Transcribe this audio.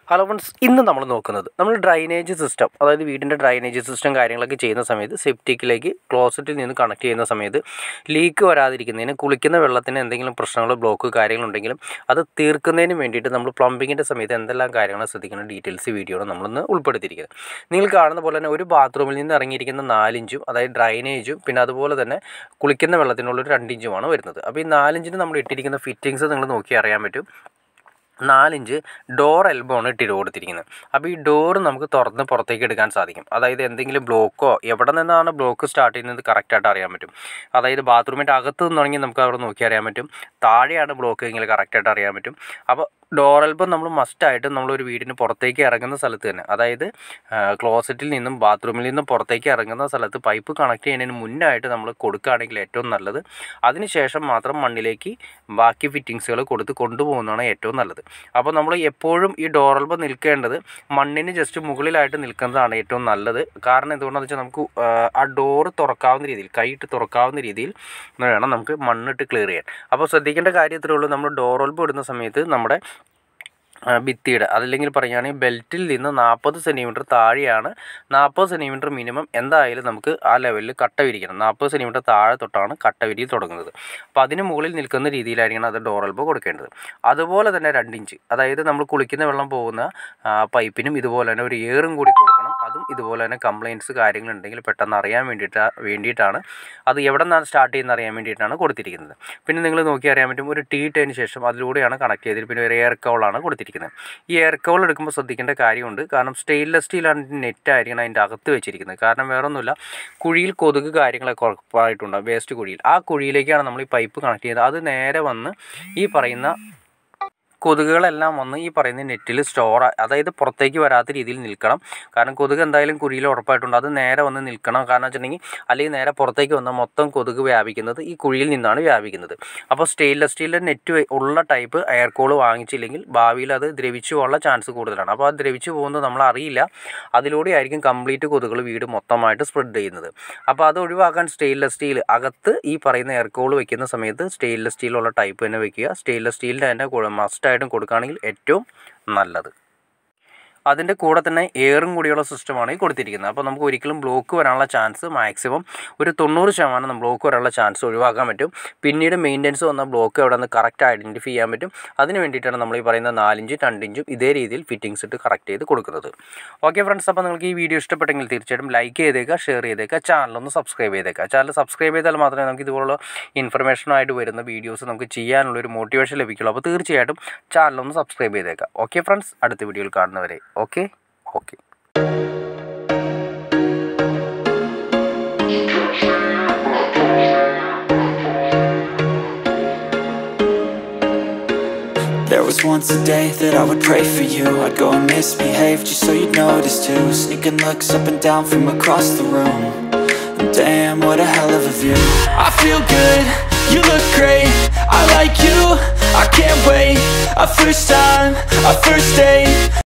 hello friends ഇന്ന് നമ്മൾ നോക്കുന്നത് നമ്മൾ ഡ്രൈനേജ് സിസ്റ്റം അതായത് വീടിൻ്റെ ഡ്രൈനേജ് സിസ്റ്റം കാര്യങ്ങളൊക്കെ ചെയ്യുന്ന സമയത്ത് സെപ്റ്റിക്കിലേക്ക് ക്ലോസറ്റിൽ നിന്ന് കണക്ട് ചെയ്യുന്ന സമയത്ത് ലീക്ക് വരാതിരിക്കുന്നതിന് കുളിക്കുന്ന വെള്ളത്തിന് എന്തെങ്കിലും പ്രശ്നങ്ങളോ ബ്ലോക്ക് കാര്യങ്ങളുണ്ടെങ്കിലും അത് തീർക്കുന്നതിന് വേണ്ടിയിട്ട് നമ്മൾ പ്ലംബിങ്ങിൻ്റെ സമയത്ത് എന്തെല്ലാം കാര്യങ്ങൾ ശ്രദ്ധിക്കുന്ന ഡീറ്റെയിൽസ് വീഡിയോയാണ് നമ്മളിന്ന് ഉൾപ്പെടുത്തിയിരിക്കുന്നത് നിങ്ങൾ കാണുന്ന പോലെ തന്നെ ഒരു ബാത്റൂമിൽ നിന്ന് ഇറങ്ങിയിരിക്കുന്ന നാലിഞ്ചും അതായത് ഡ്രൈനേജും പിന്നെ അതുപോലെ തന്നെ കുളിക്കുന്ന വെള്ളത്തിനുള്ള ഒരു രണ്ടിഞ്ചുമാണ് വരുന്നത് അപ്പോൾ ഈ നാലിഞ്ചിന് നമ്മൾ ഇട്ടിരിക്കുന്ന ഫിറ്റിങ്സ് നിങ്ങൾ നോക്കി അറിയാൻ പറ്റും നാലിഞ്ച് ഡോർ എൽബോ ആണ് ഇട്ടിട്ട് കൊടുത്തിരിക്കുന്നത് അപ്പോൾ ഈ ഡോർ നമുക്ക് തുറന്ന് പുറത്തേക്ക് എടുക്കാൻ സാധിക്കും അതായത് എന്തെങ്കിലും ബ്ലോക്കോ എവിടെ നിന്നാണ് ബ്ലോക്ക് സ്റ്റാർട്ട് ചെയ്യുന്നത് കറക്റ്റായിട്ട് അറിയാൻ പറ്റും അതായത് ബാത്റൂമിൻ്റെ അകത്ത് നിന്നാണെങ്കിൽ നമുക്ക് അവിടെ നോക്കി അറിയാൻ പറ്റും താഴെയാണ് ബ്ലോക്ക് എങ്കിൽ കറക്റ്റായിട്ട് അറിയാൻ പറ്റും അപ്പോൾ ഡോർ എൽബോ നമ്മൾ മസ്റ്റായിട്ടും നമ്മളൊരു വീടിന് പുറത്തേക്ക് ഇറങ്ങുന്ന സ്ഥലത്ത് തന്നെ അതായത് ക്ലോസറ്റിൽ നിന്നും ബാത്റൂമിൽ നിന്നും പുറത്തേക്ക് ഇറങ്ങുന്ന സ്ഥലത്ത് പൈപ്പ് കണക്ട് ചെയ്യുന്നതിന് മുന്നായിട്ട് നമ്മൾ കൊടുക്കുകയാണെങ്കിൽ ഏറ്റവും നല്ലത് അതിനുശേഷം മാത്രം മണ്ണിലേക്ക് ബാക്കി ഫിറ്റിങ്സുകൾ കൊടുത്ത് കൊണ്ടുപോകുന്നതാണ് ഏറ്റവും നല്ലത് അപ്പോൾ നമ്മൾ എപ്പോഴും ഈ ഡോറൽബ് നിൽക്കേണ്ടത് മണ്ണിന് ജസ്റ്റ് മുകളിലായിട്ട് നിൽക്കുന്നതാണ് ഏറ്റവും നല്ലത് കാരണം എന്തുകൊണ്ടാണെന്ന് വെച്ചാൽ നമുക്ക് ആ ഡോറ് തുറക്കാവുന്ന രീതിയിൽ കൈയിട്ട് തുറക്കാവുന്ന രീതിയിൽ വേണം നമുക്ക് മണ്ണിട്ട് ക്ലിയർ ചെയ്യാൻ അപ്പോൾ ശ്രദ്ധിക്കേണ്ട കാര്യം ഇത്രയേ ഉള്ളൂ നമ്മൾ ഡോറൽബ് ഇടുന്ന സമയത്ത് നമ്മുടെ ഭിത്തിയുടെ അതല്ലെങ്കിൽ പറയുകയാണെങ്കിൽ ബെൽറ്റിൽ നിന്ന് നാൽപ്പത് സെൻറ്റിമീറ്റർ താഴെയാണ് നാൽപ്പത് സെൻറ്റിമീറ്റർ മിനിമം എന്തായാലും നമുക്ക് ആ ലെവലിൽ കട്ട വിരിക്കണം നാൽപ്പത് സെൻറ്റിമീറ്റർ താഴെ തൊട്ടാണ് കട്ട വിരി തുടങ്ങുന്നത് അപ്പോൾ അതിന് മുകളിൽ നിൽക്കുന്ന രീതിയിലായിരിക്കണം അത് ഡോറൽബോ കൊടുക്കേണ്ടത് അതുപോലെ തന്നെ രണ്ടിഞ്ച് അതായത് നമ്മൾ കുളിക്കുന്ന വെള്ളം പോകുന്ന പൈപ്പിനും ഇതുപോലെ തന്നെ ഒരു ഏറും കൂടി കൊടുക്കണം അതും ഇതുപോലെ തന്നെ കംപ്ലയിൻറ്റ്സ് കാര്യങ്ങളുണ്ടെങ്കിൽ പെട്ടെന്ന് അറിയാൻ വേണ്ടിയിട്ട് വേണ്ടിയിട്ടാണ് അത് എവിടെ നിന്നാണ് സ്റ്റാർട്ട് ചെയ്യുന്നത് അറിയാൻ വേണ്ടിയിട്ടാണ് കൊടുത്തിരിക്കുന്നത് പിന്നെ നിങ്ങൾ നോക്കി അറിയാൻ പറ്റും ഒരു ടീ ഇട്ടതിന് ശേഷം അതിലൂടെയാണ് കണക്ട് ചെയ്തത് പിന്നെ ഒരു എയർ കവളാണ് കൊടുത്തിരിക്കുന്നത് ഈ എയർ കവൾ എടുക്കുമ്പോൾ ശ്രദ്ധിക്കേണ്ട കാര്യമുണ്ട് കാരണം സ്റ്റെയിൻലെസ് സ്റ്റീലാണ് നെറ്റ് ആയിരിക്കണം അതിൻ്റെ അകത്ത് വെച്ചിരിക്കുന്നത് കാരണം വേറൊന്നുമില്ല കുഴിയിൽ കൊതുക് കാര്യങ്ങളൊക്കെ ഉറപ്പായിട്ടുണ്ടാകും വേസ്റ്റ് കുഴിയിൽ ആ കുഴിയിലേക്കാണ് നമ്മൾ ഈ പൈപ്പ് കണക്ട് ചെയ്തത് അത് നേരെ വന്ന് ഈ പറയുന്ന കൊതുകുകളെല്ലാം വന്ന് ഈ പറയുന്ന നെറ്റിൽ സ്റ്റോർ അതായത് പുറത്തേക്ക് വരാത്ത രീതിയിൽ നിൽക്കണം കാരണം കൊതുക് എന്തായാലും കുഴിയിൽ ഉറപ്പായിട്ടുണ്ട് അത് നേരെ വന്ന് നിൽക്കണം കാരണം വെച്ചിട്ടുണ്ടെങ്കിൽ അല്ലെങ്കിൽ നേരെ പുറത്തേക്ക് വന്നാൽ മൊത്തം കൊതുക് വ്യാപിക്കുന്നത് ഈ കുഴിയിൽ നിന്നാണ് വ്യാപിക്കുന്നത് അപ്പോൾ സ്റ്റെയിൻലെസ് സ്റ്റീലിൻ്റെ നെറ്റ് ഉള്ള ടൈപ്പ് എയർ കോൾ വാങ്ങിച്ചില്ലെങ്കിൽ ഭാവിയിൽ അത് ദ്രവിച്ചു പോകാനുള്ള ചാൻസ് കൂടുതലാണ് അപ്പോൾ അത് ദ്രവിച്ചു പോകുന്നത് നമ്മൾ അറിയില്ല അതിലൂടെ ആയിരിക്കും കംപ്ലീറ്റ് കൊതുകുകൾ വീട് മൊത്തമായിട്ട് സ്പ്രെഡ് ചെയ്യുന്നത് അപ്പോൾ അത് ഒഴിവാക്കാൻ സ്റ്റെയിൻലെസ് സ്റ്റീൽ അകത്ത് ഈ പറയുന്ന എയർ കോൾ വെക്കുന്ന സമയത്ത് സ്റ്റെയിൻലെസ് സ്റ്റീലുള്ള ടൈപ്പ് തന്നെ വെക്കുക സ്റ്റെയിൻലെസ് സ്റ്റീലിൻ്റെ തന്നെ മസ്റ്റ് ആയിട്ടും കൊടുക്കുകയാണെങ്കിൽ ഏറ്റവും നല്ലത് അതിൻ്റെ കൂടെ തന്നെ എയറും കൂടിയുള്ള സിസ്റ്റമാണ് ഈ കൊടുത്തിരിക്കുന്നത് അപ്പോൾ നമുക്ക് ഒരിക്കലും ബ്ലോക്ക് വരാനുള്ള ചാൻസ് മാക്സിമം ഒരു തൊണ്ണൂറ് ശതമാനം ബ്ലോക്ക് വരാനുള്ള ചാൻസ് ഒഴിവാക്കാൻ പറ്റും പിന്നീട് മെയിൻ്റെനൻസ് വന്ന ബ്ലോക്ക് എവിടെ നിന്ന് കറക്റ്റ് ഐഡൻറ്റിഫൈ ചെയ്യാൻ പറ്റും അതിന് വേണ്ടിയിട്ടാണ് നമ്മൾ ഈ പറയുന്ന നാലിഞ്ച് രണ്ടിഞ്ചും ഇതേ രീതിയിൽ ഫിറ്റിങ്സ് ഇട്ട് കറക്റ്റ് ചെയ്ത് കൊടുക്കുന്നത് ഓക്കെ ഫ്രണ്ട്സ് അപ്പോൾ നിങ്ങൾക്ക് ഈ വീഡിയോ ഇഷ്ടപ്പെട്ടെങ്കിൽ തീർച്ചയായിട്ടും ലൈക്ക് ചെയ്തേക്കുക ഷെയർ ചെയ്തേക്കുക ചാനലൊന്ന് സബ്സ്ക്രൈബ് ചെയ്തേക്കുക ചാനൽ സബ്സ്ക്രൈബ് ചെയ്താൽ മാത്രമേ നമുക്ക് ഇതുപോലുള്ള ഇൻഫർമേഷനായിട്ട് വരുന്ന വീഡിയോസ് നമുക്ക് ചെയ്യാനുള്ള ഒരു മോട്ടിവേഷൻ ലഭിക്കുള്ളൂ അപ്പോൾ തീർച്ചയായിട്ടും ചാനലൊന്ന് സബ്സ്ക്രൈബ് ചെയ്തേക്കുക ഓക്കെ ഫ്രണ്ട്സ് അടുത്ത വീഡിയോയിൽ കാണുന്നവരെ okay okay There was once a day that I would pray for you I'd go and misbehave just so you'd notice too Sneaking looks up and down from across the room and Damn, what a hell of a view I feel good, you look great I like you, I can't wait A first time, a first date